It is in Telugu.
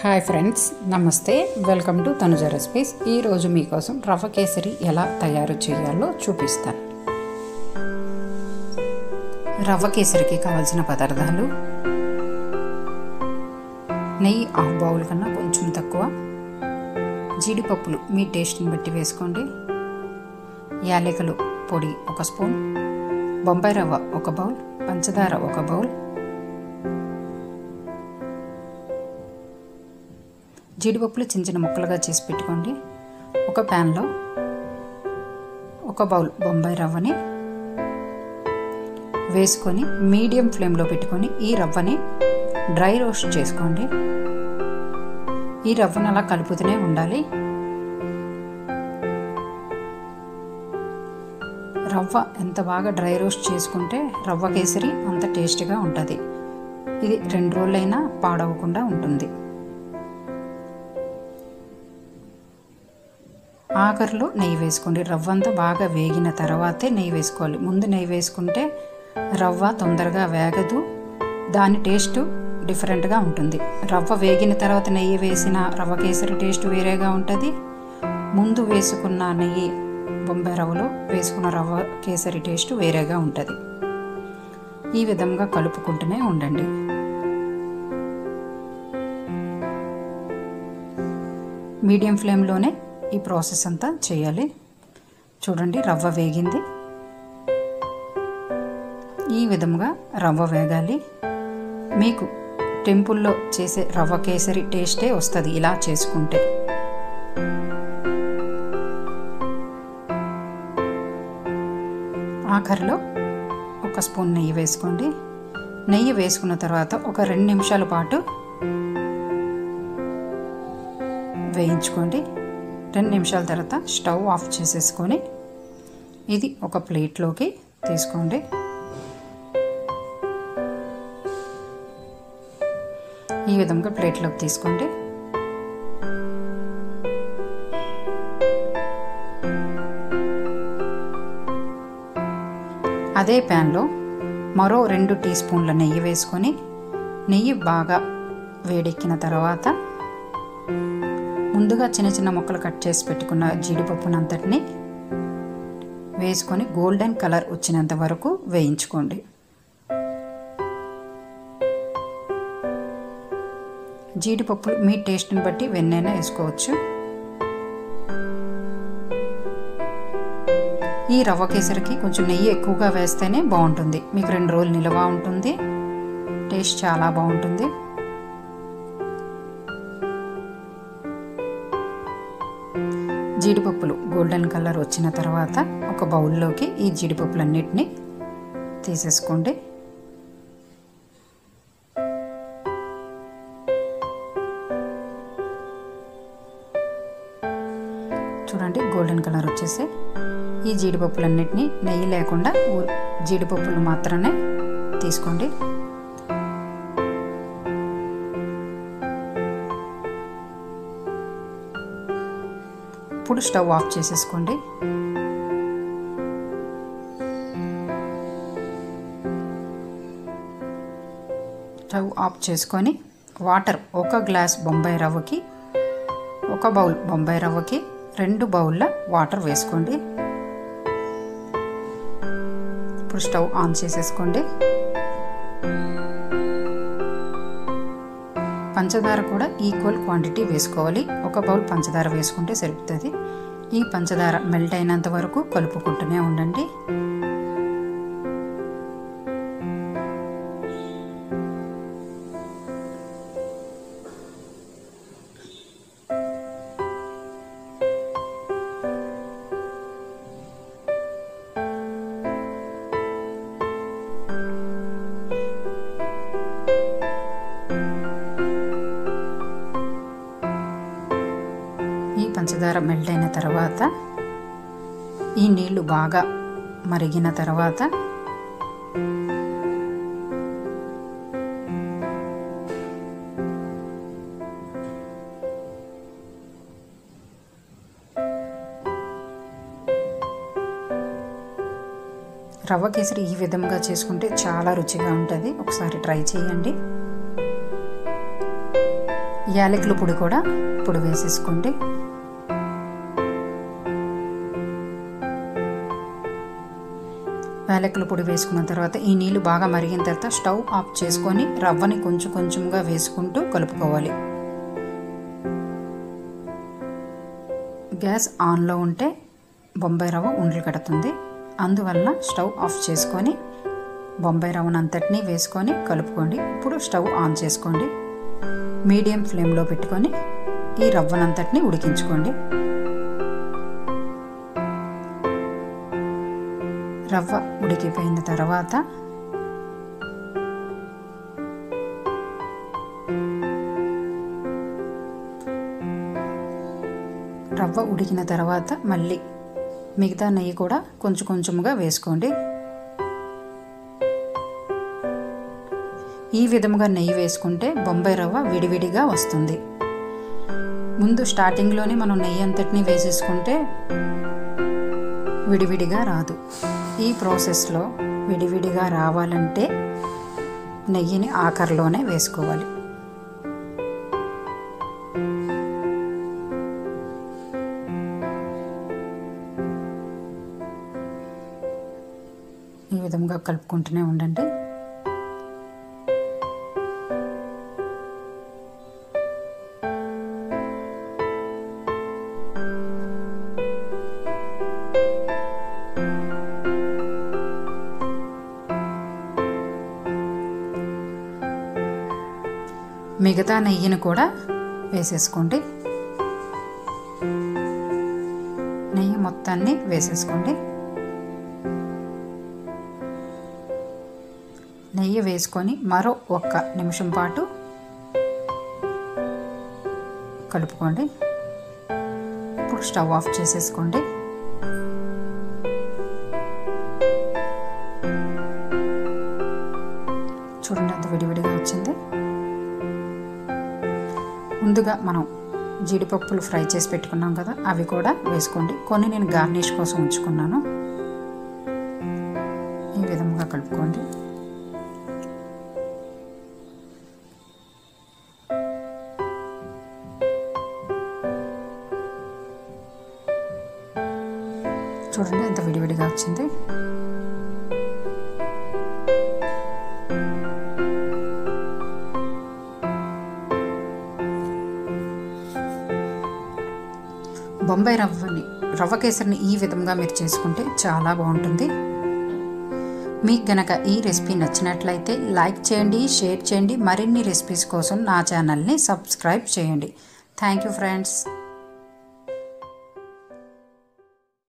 హాయ్ ఫ్రెండ్స్ నమస్తే వెల్కమ్ టు తనుజ రెసిపీస్ ఈరోజు మీకోసం రవ్వ కేసరి ఎలా తయారు చేయాలో చూపిస్తాను రవ్వ కేసరికి కావాల్సిన పదార్థాలు నెయ్యి హాఫ్ బౌల్ కన్నా కొంచెం తక్కువ జీడిపప్పులు మీ టేస్ట్ని బట్టి వేసుకోండి యాలకులు పొడి ఒక స్పూన్ బొంబాయి రవ్వ ఒక బౌల్ పంచదార ఒక బౌల్ జీడిపప్పులు చిన్న చిన్న ముక్కలుగా చేసి పెట్టుకోండి ఒక ప్యాన్లో ఒక బౌల్ బొంబాయి రవ్వని వేసుకొని మీడియం ఫ్లేమ్లో పెట్టుకొని ఈ రవ్వని డ్రై రోస్ట్ చేసుకోండి ఈ రవ్వను అలా కలుపుతూనే ఉండాలి రవ్వ ఎంత బాగా డ్రై రోస్ట్ చేసుకుంటే రవ్వ కేసరి అంత టేస్టీగా ఉంటుంది ఇది రెండు రోజులైనా పాడవకుండా ఉంటుంది ఆఖరిలో నెయ్యి వేసుకోండి రవ్వ అంతా బాగా వేగిన తర్వాతే నెయ్యి వేసుకోవాలి ముందు నెయ్యి వేసుకుంటే రవ్వ తొందరగా వేగదు దాని టేస్ట్ డిఫరెంట్గా ఉంటుంది రవ్వ వేగిన తర్వాత నెయ్యి వేసిన రవ్వ కేసరి టేస్ట్ వేరేగా ఉంటుంది ముందు వేసుకున్న నెయ్యి బొంబాయి రవ్వలో వేసుకున్న రవ్వ కేసరి టేస్ట్ వేరేగా ఉంటుంది ఈ విధంగా కలుపుకుంటూనే ఉండండి మీడియం ఫ్లేమ్లోనే ఈ ప్రాసెస్ అంతా చేయాలి చూడండి రవ్వ వేగింది ఈ విధంగా రవ్వ వేగాలి మీకు టెంపుల్లో చేసే రవ్వ కేసరి టేస్టే వస్తుంది ఇలా చేసుకుంటే ఆఖరిలో ఒక స్పూన్ నెయ్యి వేసుకోండి నెయ్యి వేసుకున్న తర్వాత ఒక రెండు నిమిషాల పాటు వేయించుకోండి రెండు నిమిషాల తర్వాత స్టవ్ ఆఫ్ చేసేసుకొని ఇది ఒక ప్లేట్లోకి తీసుకోండి ఈ విధంగా ప్లేట్లోకి తీసుకోండి అదే ప్యాన్లో మరో రెండు టీ స్పూన్ల నెయ్యి వేసుకొని నెయ్యి బాగా వేడెక్కిన తర్వాత ముందుగా చిన్న చిన్న ముక్కలు కట్ చేసి పెట్టుకున్న జీడిపప్పునంతటిని వేసుకొని గోల్డెన్ కలర్ వచ్చినంత వరకు వేయించుకోండి జీడిపప్పులు మీ టేస్ట్ని బట్టి వెన్నైనా వేసుకోవచ్చు ఈ రవ్వ కేసరికి కొంచెం నెయ్యి ఎక్కువగా వేస్తేనే బాగుంటుంది మీకు రెండు రోజులు నిల్వ ఉంటుంది టేస్ట్ చాలా బాగుంటుంది జీడిపప్పులు గోల్డెన్ కలర్ వచ్చిన తర్వాత ఒక బౌల్లోకి ఈ జీడిపప్పులన్నిటిని తీసేసుకోండి చూడండి గోల్డెన్ కలర్ వచ్చేసి ఈ జీడిపప్పులన్నిటిని నెయ్యి లేకుండా జీడిపప్పులు మాత్రమే తీసుకోండి ఇప్పుడు స్టవ్ ఆఫ్ చేసేసుకోండి స్టవ్ ఆఫ్ చేసుకొని వాటర్ ఒక గ్లాస్ బొంబాయి రవ్వకి ఒక బౌల్ బొంబాయి రవ్వకి రెండు బౌల్ల వాటర్ వేసుకోండి ఇప్పుడు స్టవ్ ఆన్ చేసేసుకోండి పంచదార కూడా ఈక్వల్ క్వాంటిటీ వేసుకోవాలి ఒక బౌల్ పంచదార వేసుకుంటే సరిపోతుంది ఈ పంచదార మెల్ట్ అయినంత వరకు కలుపుకుంటూనే ఉండండి ఈ పంచదార మెల్ట్ అయిన తర్వాత ఈ నీళ్లు బాగా మరిగిన తర్వాత రవ్వ కేసరి ఈ విధంగా చేసుకుంటే చాలా రుచిగా ఉంటుంది ఒకసారి ట్రై చేయండి యాలకుల పొడి కూడా ఇప్పుడు వేసేసుకోండి యాలకుల పొడి వేసుకున్న తర్వాత ఈ నీళ్లు బాగా మరిగిన తర్వాత స్టవ్ ఆఫ్ చేసుకొని రవ్వని కొంచెం కొంచెంగా వేసుకుంటూ కలుపుకోవాలి గ్యాస్ ఆన్లో ఉంటే బొంబాయి రవ్వ ఉండలు కడుతుంది అందువల్ల స్టవ్ ఆఫ్ చేసుకొని బొంబాయి రవ్వను అంతటినీ వేసుకొని కలుపుకోండి ఇప్పుడు స్టవ్ ఆన్ చేసుకోండి మీడియం ఫ్లేమ్లో పెట్టుకొని ఈ రవ్వనంతటిని ఉడికించుకోండి రవ్వ ఉడికిపోయిన తర్వాత రవ్వ ఉడికిన తర్వాత మళ్ళీ మిగతా నెయ్యి కూడా కొంచెం కొంచెముగా వేసుకోండి ఈ విధముగా నెయ్యి వేసుకుంటే బొంబాయి రవ్వ విడివిడిగా వస్తుంది ముందు స్టార్టింగ్లోనే మనం నెయ్యి అంతటినీ వేసేసుకుంటే విడివిడిగా రాదు ఈ ప్రాసెస్లో విడివిడిగా రావాలంటే నెయ్యిని ఆఖరిలోనే వేసుకోవాలి ఈ విధంగా కలుపుకుంటూనే ఉండండి మిగతా నెయ్యిని కూడా వేసేసుకోండి నెయ్యి మొత్తాన్ని వేసేసుకోండి నెయ్యి వేసుకొని మరో ఒక్క నిమిషం పాటు కలుపుకోండి ఇప్పుడు స్టవ్ ఆఫ్ చేసేసుకోండి చూడండి అంత విడివిడిగా వచ్చింది ముందుగా మనం జీడిపప్పులు ఫ్రై చేసి పెట్టుకున్నాం కదా అవి కూడా వేసుకోండి కొన్ని నేను గార్నిష్ కోసం ఉంచుకున్నాను ఈ విధంగా కలుపుకోండి చూడండి ఎంత విడివిడిగా వచ్చింది బొంబాయి రవ్వని రవ్వ కేసరిని ఈ విధంగా మీరు చేసుకుంటే చాలా బాగుంటుంది మీకు గనక ఈ రెసిపీ నచ్చినట్లయితే లైక్ చేయండి షేర్ చేయండి మరిన్ని రెసిపీస్ కోసం నా ఛానల్ని సబ్స్క్రైబ్ చేయండి థ్యాంక్ యూ ఫ్రెండ్స్